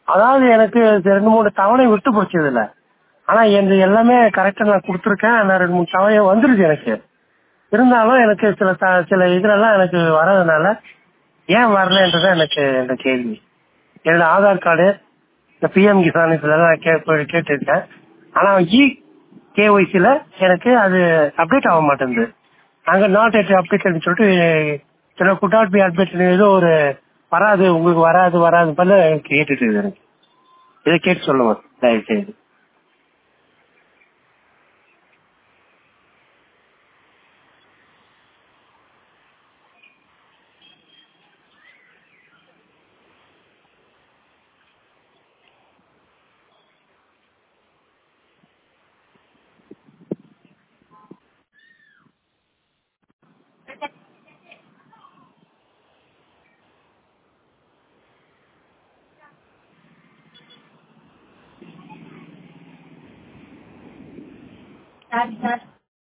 அதாவது எனக்கு இது ரெண்டு மூணு தவணை விட்டு போச்சு இதுல ஆனா எந்த எல்லாமே கரெக்டா நான் கொடுத்துருக்கேன் நான் ரெண்டு மூணு தவணை வந்துருச்சு எனக்கு இருந்தாலும் எனக்கு சில த- சில இதுலலாம் எனக்கு வர்றதுனால ஏன் வரலன்றதான் எனக்கு இந்த கேள்வி என்னோட ஆதார் கார்டு இந்த பிஎம் கிசான் இதுலலாம் நான் கே போய் கேட்டிருக்கேன் ஆனா இ கேஒய்சில எனக்கு அது அப்டேட் ஆக மாட்டேங்குது அங்க நாட் எட் அப்டேட்னு சொல்லிட்டு சில குட் நாட் பி அப்டேட் ஏதோ ஒரு வராது உங்களுக்கு வராது வராது போல கேட்டுட்டு இருக்கு எனக்கு இதை கேட்டு சொல்லுங்க தயவு செய்து சார் சார்